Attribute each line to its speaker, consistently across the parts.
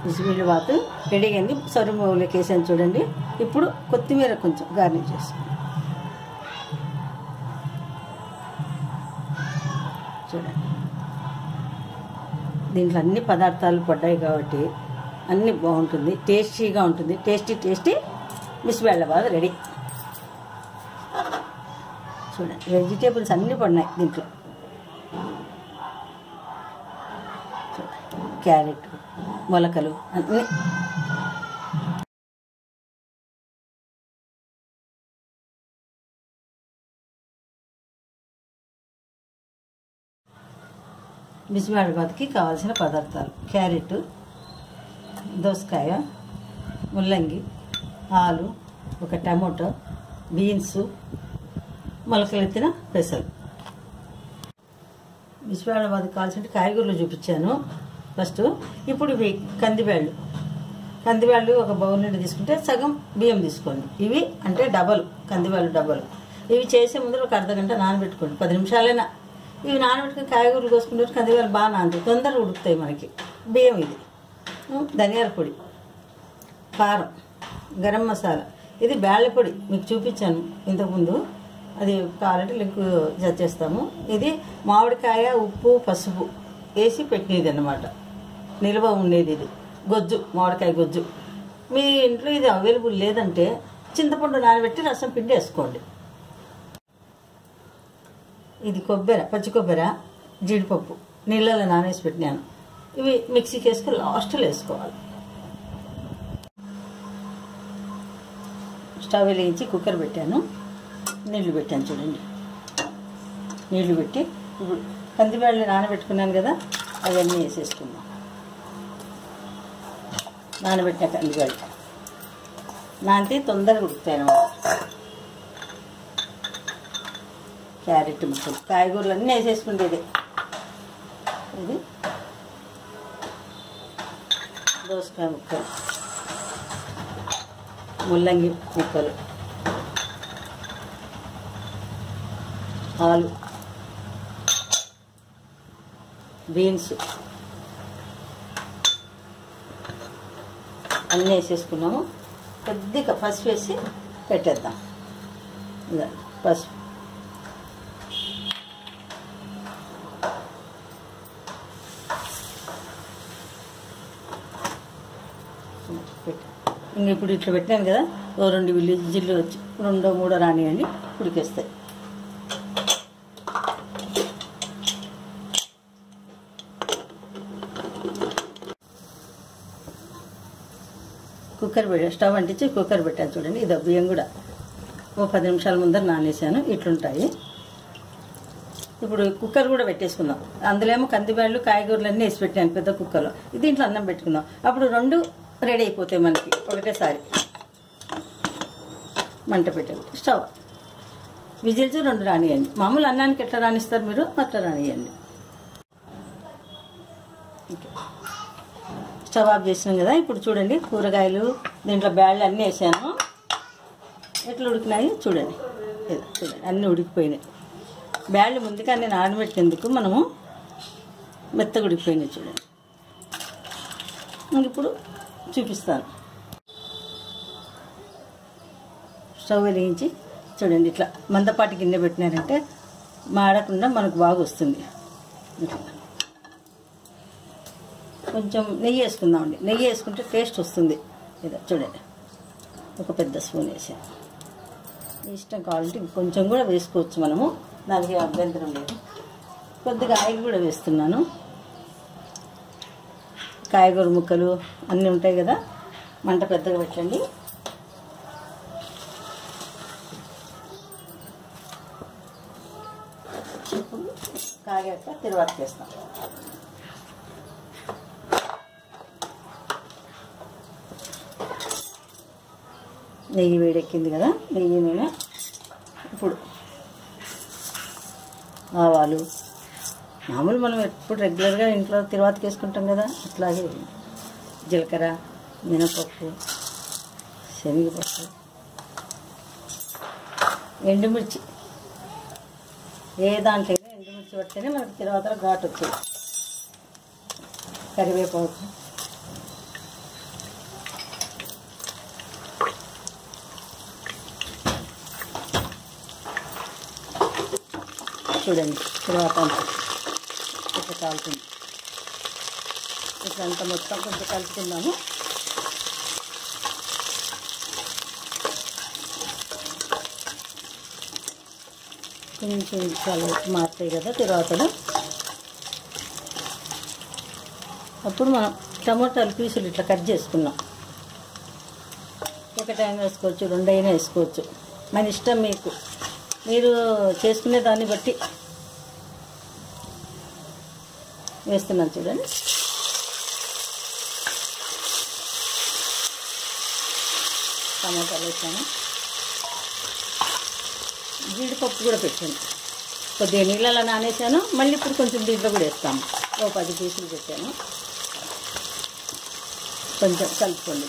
Speaker 1: బిసిబిల్లి bath ready అయింది సరువు బౌల్లోకి వేసాను చూడండి ఇప్పుడు కొత్తిమీర కొంచెం గార్నిష్ చేసుకోండి చూడండి దీంట్లో అన్ని పదార్థాలు పడ్డాయి కాబట్టి అన్ని బాగుంటుంది టేస్టీగా ఉంటుంది టేస్టీ టేస్టీ బిసిబెళ్ళబాద్ రెడీ చూడండి వెజిటేబుల్స్ అన్నీ పడినాయి దీంట్లో చూడండి క్యారెట్ మొలకలు అన్నీ బిసిబెళ్ళబాద్కి కావాల్సిన పదార్థాలు క్యారెట్ దోసకాయ ముల్లంగి ఆలు ఒక టమోటో బీన్స్ మొలకలెత్తిన పెసలు విశ్వాడబాద్ కావాల్సిన కాయగూరలు చూపించాను ఫస్ట్ ఇప్పుడు ఇవి కందిబ్యాళ్ళు కందిబ్యాళ్ళు ఒక బౌల్ నుండి తీసుకుంటే సగం బియ్యం తీసుకోండి ఇవి అంటే డబల్ కందిబ్యాళ్ళు డబల్ ఇవి చేసే ముందు ఒక అర్ధ గంట నానబెట్టుకోండి పది నిమిషాలైనా ఇవి నానబెట్టుకుని కాయగూరలు కోసుకుంటే కందిబ్యాళ్ళు బాగా నానుతాయి తొందరగా ఉడుకుతాయి మనకి బియ్యం ఇది ధనియాల పొడి కారం గరం మసాలా ఇది బ్యాళ్ళ పొడి మీకు చూపించాను ఇంతకుముందు అది కావాలంటే లింక్ జడ్ చేస్తాము ఇది మామిడికాయ ఉప్పు పసుపు వేసి పెట్టినది అనమాట నిల్వ ఉండేది ఇది గొజ్జు మామిడికాయ గొజ్జు మీ ఇంట్లో ఇది అవైలబుల్ లేదంటే చింతపండు నానబెట్టి రసం పిండి వేసుకోండి ఇది కొబ్బరి పచ్చి కొబ్బరి జీడిపప్పు నీళ్ళలో నానేసి పెట్టినాను ఇవి మిక్సీకి వేసుకొని లాస్ట్లో వేసుకోవాలి స్టవ్ వెలిగించి కుక్కర్ పెట్టాను నీళ్లు పెట్టాను చూడండి నీళ్లు పెట్టి ఇప్పుడు కందిబ్యాళ్ళు నానబెట్టుకున్నాను కదా అవన్నీ వేసేసుకుందాం నానబెట్టిన కందిబ్యాళ్ళు నానితే తొందరగా ఉడుకుతాయి అన్నమాట క్యారెట్ ముక్కలు కాయగూరలు అన్నీ వేసేసుకుండేది ఇది దోసకాయ ముక్కలు ముల్లంగి ముక్కలు ఆలు బీన్స్ అన్నీ వేసేసుకున్నాము కొద్దిగా పసుపు వేసి పెట్టేద్దాం ఇలా పసుపు పెట్టు. ఇంక ఇప్పుడు ఇట్లా పెట్టాను కదా ఓ రెండు విలేజ్లు వచ్చి రెండో మూడో రానియండి ఉడికేస్తాయి కుక్కర్ పెట్టా స్టవ్ అంటించి కుక్కర్ పెట్టాను చూడండి ఇది బియ్యం కూడా ఓ పది నిమిషాల ముందర నానేసాను ఇట్లుంటాయి ఇప్పుడు కుక్కర్ కూడా పెట్టేసుకుందాం అందులో ఏమో కందిబ్యాళ్ళు కాయగూరలు అన్నీ వేసి పెట్టాను పెద్ద కుక్కర్లో దీంట్లో అన్నం పెట్టుకుందాం అప్పుడు రెండు రెడీ అయిపోతాయి మనకి ఒకటేసారి మంట పెట్టండి స్టవ్ విజిల్స్ రెండు రానియండి మామూలు అన్నానికి ఎట్లా రానిస్తారు మీరు అట్లా రానియండి స్టవ్ ఆఫ్ చేసినాం కదా ఇప్పుడు చూడండి కూరగాయలు దీంట్లో బ్యాళ్ళు అన్నీ వేసాను ఎట్లా ఉడికినాయి చూడండి ఇదిగో చూడండి అన్నీ ఉడికిపోయినాయి బ్యాళ్ళు ముందుగానే నానబెట్టేందుకు మనము మెత్తగా ఉడికిపోయినాయి చూడండి ఇంక ఇప్పుడు చూపిస్తాను స్టవ్ వెలిగించి చూడండి ఇట్లా మందపాటి గిన్నె పెట్టినారంటే మాడకుండా మనకు బాగా వస్తుంది ఇట్లా కొంచెం నెయ్యి వేసుకుందామండి నెయ్యి వేసుకుంటే టేస్ట్ వస్తుంది ఇదో చూడండి ఒక పెద్ద స్పూన్ వేసాను మీ ఇష్టం కావాలంటే కొంచెం కూడా వేసుకోవచ్చు మనము దానికి అభ్యంతరం లేదు కొద్దిగా ఆయిల్ కూడా వేస్తున్నాను కాయగూర ముక్కలు అన్నీ ఉంటాయి కదా మంట పెద్దగా పెట్టండి ఇప్పుడు కాగాక తిరువాత వేస్తాం నెయ్యి వేడెక్కింది కదా నెయ్యి నూనె ఇప్పుడు ఆవాలు మామూలు మనం ఎప్పుడు రెగ్యులర్గా ఇంట్లో తిరువాతకి వేసుకుంటాం కదా అట్లాగే జీలకర్ర మినపప్పు శనగపప్పు ఎండుమిర్చి ఏ దాంట్లో ఎండుమిర్చి పడితేనే మనకి తిరువాత ఘాటు వచ్చేది కరివేపాకు చూడండి తర్వాత అంతా ఇట్లా కాలుతుంది ఇట్లా అంతా మొత్తం కొంచెం కలుపుకుందాము కొంచెం చాలా మారుతాయి కదా తర్వాత అప్పుడు మనం టమోటాలు పీసులు ఇట్లా కట్ చేసుకున్నాం ఒకటైనా వేసుకోవచ్చు రెండైనా వేసుకోవచ్చు మన ఇష్టం మీకు మీరు చేసుకునే దాన్ని బట్టి వేస్తున్నాను చూడండి టమాటాలు వేసాను జీడిపప్పు కూడా పెట్టాను కొద్దిగా నీళ్ళలో నానేసాను మళ్ళీ ఇప్పుడు కొంచెం దీంట్లో కూడా వేస్తాము ఓ పది పీసులు పెట్టాను కొంచెం కలుపుకోండి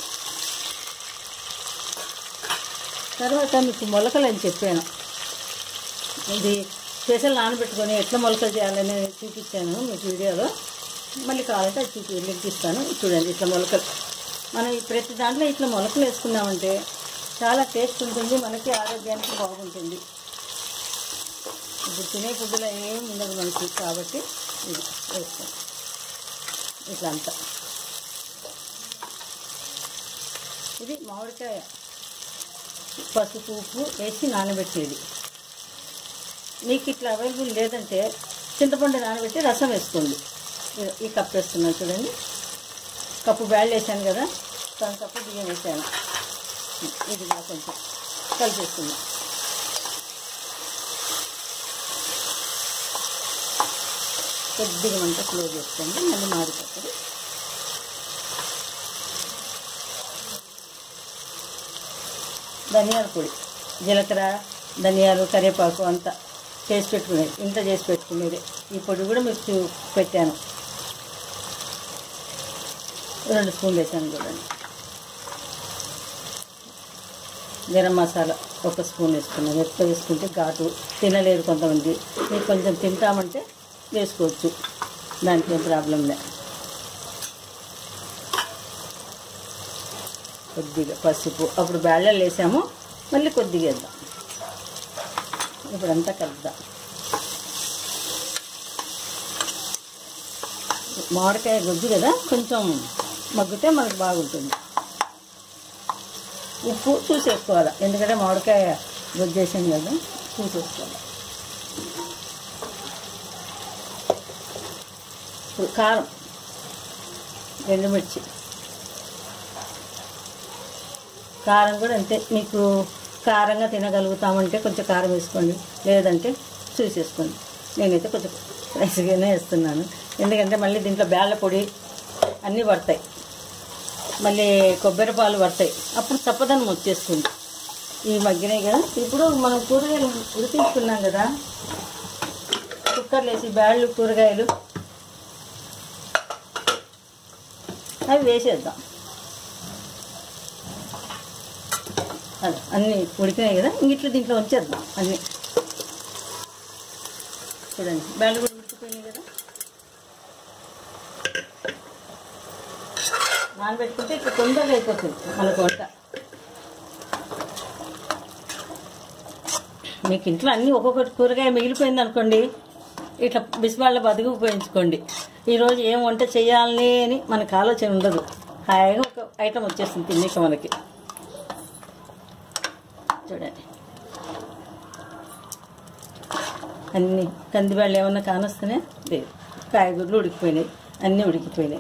Speaker 1: తర్వాత మీకు మొలకలు అని చెప్పాను ఇది స్పెషల్ నానబెట్టుకొని ఎట్లా మొలకలు చేయాలని చూపించాను మీకు వీడియోలో మళ్ళీ కావాలంటే అది చూపి లింక్ ఇస్తాను చూడండి ఇట్లా మొలకలు మనం ఈ ప్రతి దాంట్లో ఇట్లా మొలకలు వేసుకున్నామంటే చాలా టేస్ట్ ఉంటుంది మనకి ఆరోగ్యానికి బాగుంటుంది ఇప్పుడు తినే ఫుడ్లో ఏం ఉండదు మనకి కాబట్టి ఇది వేస్తాం ఇట్లా అంతా ఇది మామిడికాయ పసుపు ఉప్పు వేసి నానబెట్టేది మీకు ఇట్లా అవైలబుల్ లేదంటే చింతపండు నానబెట్టి రసం వేసుకోండి ఈ- ఈ కప్ వేస్తున్నాను చూడండి కప్పు బ్యాళ్ళు వేసాను కదా సగం కప్పు బియ్యం వేసాను ఇది కూడా కొంచెం కలిపేస్తుంది కొద్దిగా మంట స్లో చేసుకోండి మళ్ళీ మాడిపోతుంది ధనియాల పొడి జీలకర్ర ధనియాలు కరివేపాకు అంతా చేసి పెట్టుకునేది ఇంత చేసి పెట్టుకునేది ఈ పొడి కూడా మీకు చూ- పెట్టాను రెండు స్పూన్లు వేసాను చూడండి గరం మసాలా ఒక స్పూన్ వేసుకున్నాను ఎక్కువ వేసుకుంటే ఘాటు తినలేరు కొంతమంది మీరు కొంచెం తింటామంటే వేసుకోవచ్చు దానికి ఏం ప్రాబ్లం లే కొద్దిగా పసుపు అప్పుడు బేళ్ళలు వేసాము మళ్ళీ కొద్దిగా వేద్దాం ఇప్పుడంతా కలుపుదాం మామిడికాయ గొజ్జు కదా కొంచెం మగ్గితే మనకు బాగుంటుంది ఉప్పు చూసేసుకోవాలి ఎందుకంటే మామిడికాయ గొజ్జు వేసాం కదా చూసేసుకోవాలి ఇప్పుడు కారం ఎండుమిర్చి కారం కూడా అంతే మీకు కారంగా తినగలుగుతామంటే కొంచెం కారం వేసుకోండి లేదంటే చూసేసుకోండి నేనైతే కొంచెం రైస్గానే వేస్తున్నాను ఎందుకంటే మళ్ళీ దీంట్లో బేళ్ళ పొడి అన్నీ పడతాయి మళ్ళీ కొబ్బరి పాలు పడతాయి అప్పుడు చప్పదనం వచ్చేస్తుంది ఈ మగ్గినాయి కదా ఇప్పుడు మనం కూరగాయలు ఉడికించుకున్నాం కదా కుక్కర్లో వేసి బ్యాళ్ళు కూరగాయలు అవి వేసేద్దాం అది అన్నీ ఉడికినాయి కదా ఇంక ఇట్లా దీంట్లో ఉంచేద్దాం అన్నీ చూడండి బ్యాళ్ళు కూడా ఉడికిపోయినాయి కదా నానబెట్టుకుంటే ఇట్లా తొందరగా అయిపోతుంది మనకు వంట మీకు ఇంట్లో అన్నీ ఒక్కొక్కటి కూరగాయ మిగిలిపోయింది అనుకోండి ఇట్లా బిస్బాళ్ళ బతుకు ఉపయోగించుకోండి ఈరోజు ఏం వంట చేయాలి అని మనకు ఆలోచన ఉండదు హాయిగా ఒక ఐటమ్ వచ్చేస్తుంది తిన్నాక మనకి చూడండి అన్నీ కందిబాళ్ళు ఏమన్నా కానొస్తేనే లేదు కాయగూరలు ఉడికిపోయినాయి అన్నీ ఉడికిపోయినాయి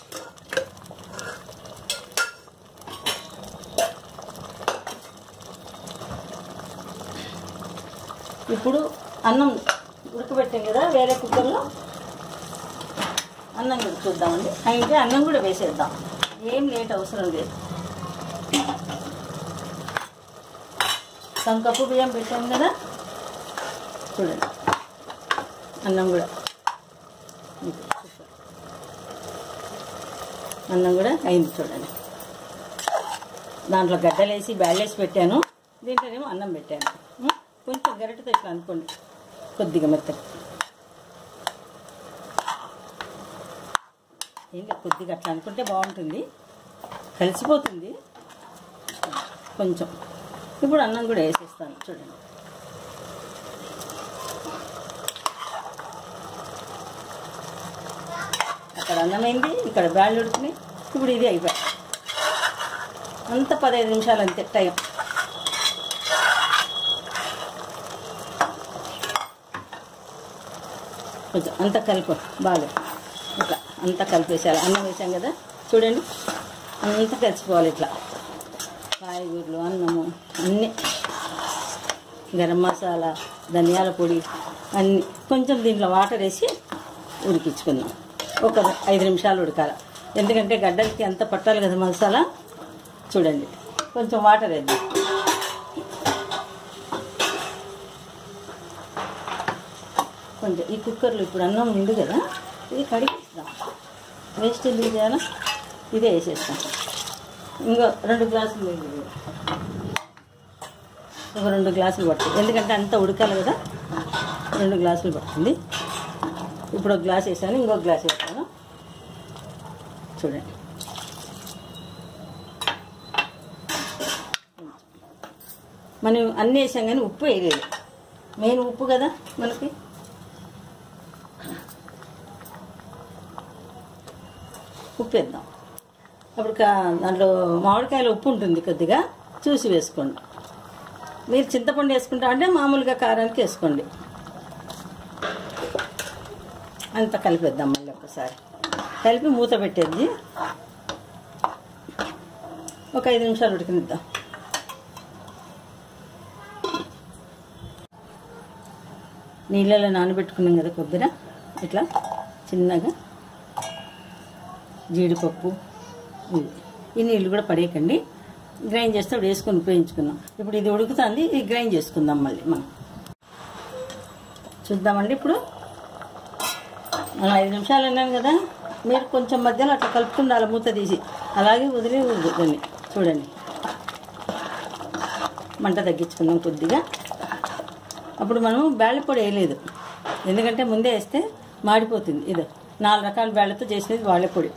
Speaker 1: ఇప్పుడు అన్నం ఉడకబెట్టాం కదా వేరే కుక్కర్లో అన్నం కూడా చూద్దామండి అయితే అన్నం కూడా వేసేద్దాం ఏం లేట్ అవసరం లేదు సగం కప్పు బియ్యం పెట్టాం కదా చూడండి అన్నం కూడా ఇంకో సూపర్. అన్నం కూడా అయింది చూడండి దాంట్లో గడ్డలేసి బ్యాళ్ళేసి పెట్టాను దీంట్లోనేమో అన్నం పెట్టాను ఉం? కొంచెం గరిటతో ఇట్లా అనుకోండి కొద్దిగా మెత్తగా ఏం లేదు కొద్దిగా అట్లా అనుకుంటే బాగుంటుంది కలిసిపోతుంది కొంచెం ఇప్పుడు అన్నం కూడా వేసేస్తాను చూడండి అక్కడ అన్నమైంది ఇక్కడ బ్యాళ్ళు ఉడికినాయి ఇప్పుడు ఇది అయిపోయి అంత పదహైదు నిమిషాలు అంతే టైం కొంచెం అంత కలుపు బాగా ఇట్లా అంతా కలిపేసేయాలి అన్నం వేసాం కదా చూడండి అంతా కలిసిపోవాలి ఇట్లా కాయగూరలు అన్నము అన్నీ గరం మసాలా ధనియాల పొడి అన్నీ కొంచెం దీంట్లో వాటర్ వేసి ఉడికించుకుందాం ఒక ఐదు నిమిషాలు ఉడకాలి ఎందుకంటే గడ్డలకి అంత పట్టాలి కదా మసాలా చూడండి కొంచెం వాటర్ వేద్దాం కొంచెం ఈ కుక్కర్లో ఇప్పుడు అన్నం ఉంది కదా ఇది కడిగిస్తాం వేస్ట్ ఎందుకు చేయాలా ఇదే వేసేస్తాం ఇంకో రెండు గ్లాసులు నీళ్ళు ఇవ్వు. ఒక రెండు గ్లాసులు పడుతుంది ఎందుకంటే అంతా ఉడకాలి కదా రెండు గ్లాసులు పడుతుంది ఇప్పుడు ఒక గ్లాస్ వేసాను ఇంకో గ్లాస్ వేస్తాను చూడండి మనం అన్నీ వేసాం కానీ ఉప్పు వేయలేదు మెయిన్ ఉప్పు కదా మనకి ఉప్పు వేద్దాం అప్పుడు కా- దాంట్లో మామిడికాయలో ఉప్పు ఉంటుంది కొద్దిగా చూసి వేసుకోండి మీరు చింతపండు వేసుకుంటా అంటే మామూలుగా కారానికి వేసుకోండి అంత కలిపేద్దాం మళ్ళీ ఒకసారి కలిపి మూత పెట్టేది ఒక ఐదు నిమిషాలు ఉడికినిద్దాం నీళ్ళలో నానబెట్టుకున్నాం కదా కొబ్బరి ఇట్లా చిన్నగా జీడిపప్పు ఇది ఈ నీళ్ళు కూడా పడేయకండి గ్రైండ్ చేస్తే అప్పుడు వేసుకొని ఉపయోగించుకుందాం ఇప్పుడు ఇది ఉడుకుతుంది ఇది గ్రైండ్ చేసుకుందాం మళ్ళీ మనం చూద్దామండి ఇప్పుడు మనం ఐదు నిమిషాలు అన్నాను కదా మీరు కొంచెం మధ్యలో అట్లా కలుపుకుండాలి మూత తీసి అలాగే వదిలే దాన్ని చూడండి మంట తగ్గించుకుందాం కొద్దిగా అప్పుడు మనం బేళ్ళ పొడి వేయలేదు ఎందుకంటే ముందే వేస్తే మాడిపోతుంది ఇది నాలుగు రకాల బేళ్ళతో చేసినది వాళ్ళ పొడి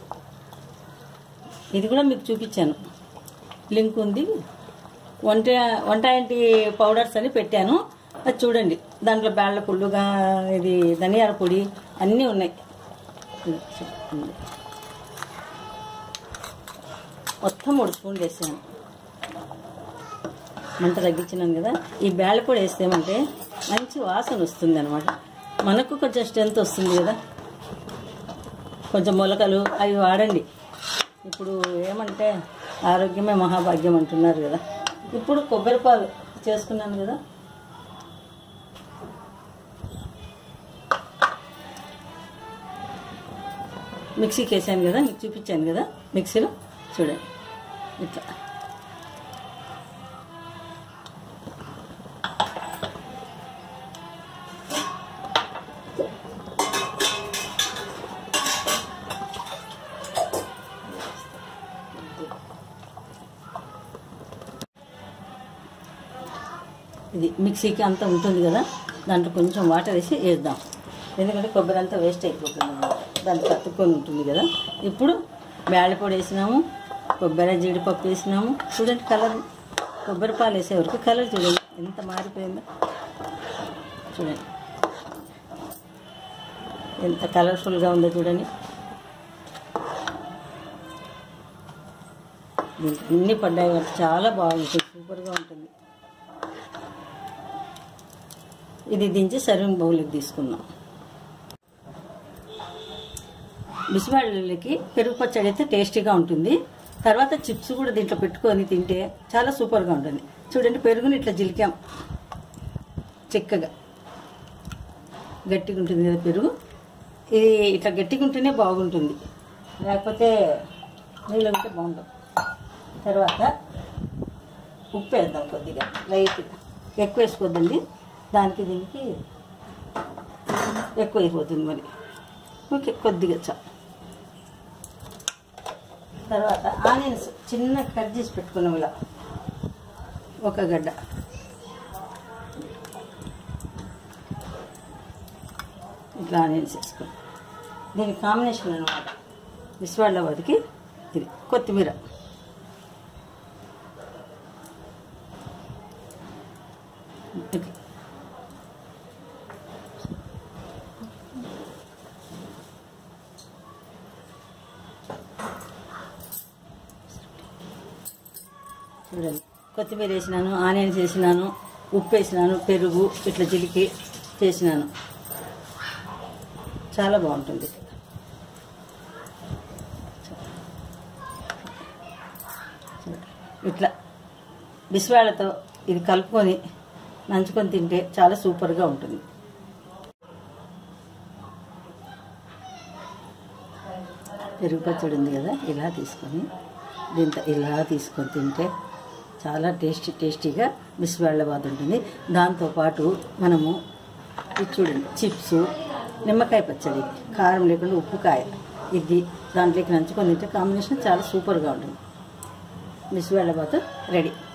Speaker 1: ఇది కూడా మీకు చూపించాను లింక్ ఉంది వంట వంట ఇంటి పౌడర్స్ అని పెట్టాను అది చూడండి దాంట్లో బేళ్ళ పుల్లుగా ఇది ధనియాల పొడి అన్నీ ఉన్నాయి ఇది చూడండి. మొత్తం మూడు స్పూన్లు వేసాను మంట తగ్గించినాను కదా ఈ బేళ్ళ పొడి వేస్తేమంటే మంచి వాసన వస్తుంది అనమాట మనకు కొంచెం స్ట్రెంత్ వస్తుంది కదా కొంచెం మొలకలు అవి వాడండి ఇప్పుడు ఏమంటే ఆరోగ్యమే మహాభాగ్యం అంటున్నారు కదా ఇప్పుడు కొబ్బరి పాలు చేసుకున్నాను కదా మిక్సీకి వేసాను కదా మీకు చూపించాను కదా మిక్సీలో చూడండి ఇట్లా ఇది మిక్సీకి అంతా ఉంటుంది కదా దాంట్లో కొంచెం వాటర్ వేసి వేద్దాం ఎందుకంటే కొబ్బరి అంతా వేస్ట్ అయిపోతుంది అన్నమాట దాంట్లో కత్తుకొని ఉంటుంది కదా ఇప్పుడు బేళ్ళ పొడి వేసినాము కొబ్బరి జీడిపప్పు వేసినాము చూడండి కలర్ కొబ్బరి పాలు వేసే వరకు కలర్ చూడండి ఎంత మారిపోయిందో చూడండి ఎంత కలర్ఫుల్గా ఉందో చూడండి దీనికి అన్ని పడ్డాయి కాబట్టి చాలా బాగుంటుంది సూపర్గా ఉంటుంది ఇది దించి సర్వింగ్ బౌల్కి తీసుకుందాం బిసివాళ్ళకి పెరుగు పచ్చడి అయితే టేస్టీగా ఉంటుంది తర్వాత చిప్స్ కూడా దీంట్లో పెట్టుకొని తింటే చాలా సూపర్గా ఉంటుంది చూడండి పెరుగుని ఇట్లా జిలికాం చిక్కగా గట్టిగా ఉంటుంది కదా పెరుగు ఇది ఇట్లా గట్టిగా ఉంటేనే బాగుంటుంది లేకపోతే నీళ్ళు ఉంటే బాగుండదు తర్వాత ఉప్పు వేద్దాం కొద్దిగా లైట్గా ఎక్కువ వేసుకోవద్దండి దానికి దీనికి ఎక్కువ అయిపోతుంది మరి ఓకే కొద్దిగా చా తర్వాత ఆనియన్స్ చిన్న కట్ చేసి పెట్టుకున్నాం ఇలా ఒక గడ్డ ఇట్లా ఆనియన్స్ వేసుకోండి దీనికి కాంబినేషన్ అనమాట విశ్వాళ్ళవాదికి ఇది కొత్తిమీర ఇట్లా. చూడండి కొత్తిమీర వేసినాను ఆనియన్స్ వేసినాను ఉప్పు వేసినాను పెరుగు ఇట్లా చిలికి చేసినాను చాలా బాగుంటుంది ఇట్లా బిస్వాళ్ళతో ఇది కలుపుకొని నంచుకొని తింటే చాలా సూపర్గా ఉంటుంది పెరుగు పచ్చడి ఉంది కదా ఇలా తీసుకొని దీంతో ఇలా తీసుకొని తింటే చాలా టేస్టీ టేస్టీగా బిస్వాళ్ళబాద్ ఉంటుంది దాంతోపాటు మనము ఇది చూడండి చిప్స్ నిమ్మకాయ పచ్చడి కారం లేకుండా ఉప్పుకాయ ఇది దాంట్లోకి నంచుకొని తింటే కాంబినేషన్ చాలా సూపర్గా ఉంటుంది బిస్వాళ్ళబాద్ రెడీ